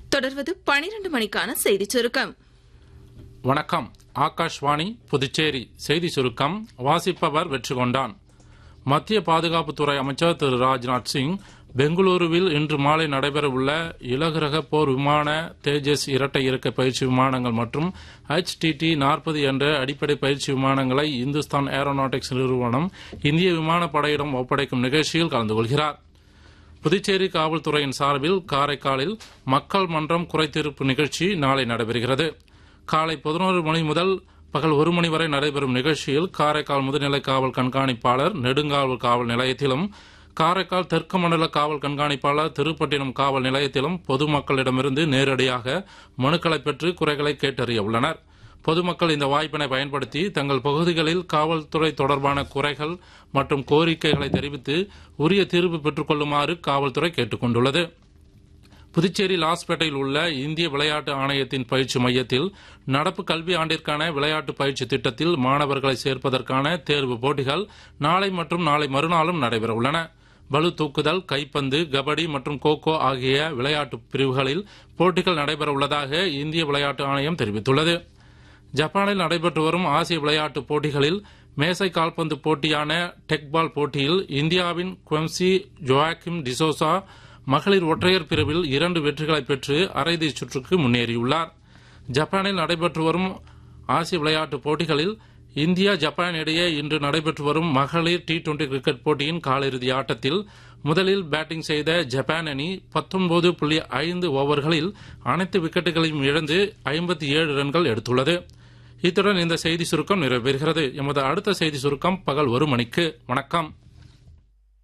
தொடர்வது பனிரெண்டு மணிக்கான செய்திச் சுருக்கம் வணக்கம் ஆகாஷ்வாணி புதுச்சேரி செய்தி சுருக்கம் வாசிப்பவர் வெற்றி கொண்டான் மத்திய பாதுகாப்புத்துறை அமைச்சர் திரு ராஜ்நாத் சிங் பெங்களூருவில் இன்று மாலை நடைபெறவுள்ள இலகுரக போர் விமான தேஜஸ் இரட்டை இறக்க பயிற்சி விமானங்கள் மற்றும் HTT நாற்பது என்ற அடிப்படை பயிற்சி விமானங்களை இந்துஸ்தான் ஏரோநாட்டிக்ஸ் நிறுவனம் இந்திய விமானப்படையிடம் ஒப்படைக்கும் நிகழ்ச்சியில் கலந்து கொள்கிறார் புதுச்சேரி காவல்துறையின் சார்பில் காரைக்காலில் மக்கள் மன்றம் குறைதீர்ப்பு நிகழ்ச்சி நாளை நடைபெறுகிறது காலை பதினோரு மணி முதல் பகல் ஒரு மணி வரை நடைபெறும் நிகழ்ச்சியில் காரைக்கால் முதுநிலை காவல் கண்காணிப்பாளர் நெடுங்காவல் காவல் நிலையத்திலும் காரைக்கால் தெற்கு மண்டல காவல் கண்காணிப்பாளர் திருப்பட்டினம் காவல் நிலையத்திலும் பொதுமக்களிடமிருந்து நேரடியாக மனுக்களை பெற்று குறைகளை கேட்டறிய உள்ளனர் பொதுமக்கள் இந்த வாய்ப்பினை பயன்படுத்தி தங்கள் பகுதிகளில் காவல்துறை தொடர்பான குறைகள் மற்றும் கோரிக்கைகளை தெரிவித்து உரிய தீர்வு பெற்றுக் கொள்ளுமாறு காவல்துறை கேட்டுக் கொண்டுள்ளது புதுச்சேரி லாஸ்பேட்டையில் உள்ள இந்திய விளையாட்டு ஆணையத்தின் பயிற்சி மையத்தில் நடப்பு கல்வி ஆண்டிற்கான விளையாட்டு பயிற்சி திட்டத்தில் மாணவர்களை சேர்ப்பதற்கான தேர்வு போட்டிகள் நாளை மற்றும் நாளை மறுநாளும் நடைபெற உள்ளன பளு தூக்குதல் கைப்பந்து கபடி மற்றும் கோகோ ஆகிய விளையாட்டு பிரிவுகளில் போட்டிகள் நடைபெற உள்ளதாக இந்திய விளையாட்டு ஆணையம் தெரிவித்துள்ளது ஜப்பானில் நடைபெற்று வரும் ஆசிய விளையாட்டுப் போட்டிகளில் மேசை கால்பந்து போட்டியான டெக்பால் போட்டியில் இந்தியாவின் குவம்சி ஜோயாக்கிம் டிசோசா மகளிர் ஒற்றையர் பிரிவில் இரண்டு வெற்றிகளை பெற்று அரையிறுதிச் சுற்றுக்கு முன்னேறியுள்ளார் ஜப்பானில் நடைபெற்று வரும் ஆசிய விளையாட்டுப் போட்டிகளில் இந்தியா ஜப்பான் இடையே இன்று நடைபெற்று வரும் மகளிர் டி டுவெண்டி கிரிக்கெட் போட்டியின் காலிறுதி ஆட்டத்தில் முதலில் பேட்டிங் செய்த ஜப்பான் அணி பத்தொன்பது புள்ளி ஐந்து ஓவர்களில் அனைத்து விக்கெட்டுகளையும் இழந்து ஐம்பத்தி ஏழு ரன்கள் எடுத்துள்ளது இத்துடன் இந்த செய்தி சுருக்கம் நிறைவேறுகிறது எமது அடுத்த செய்தி சுருக்கம் பகல் ஒரு மணிக்கு வணக்கம்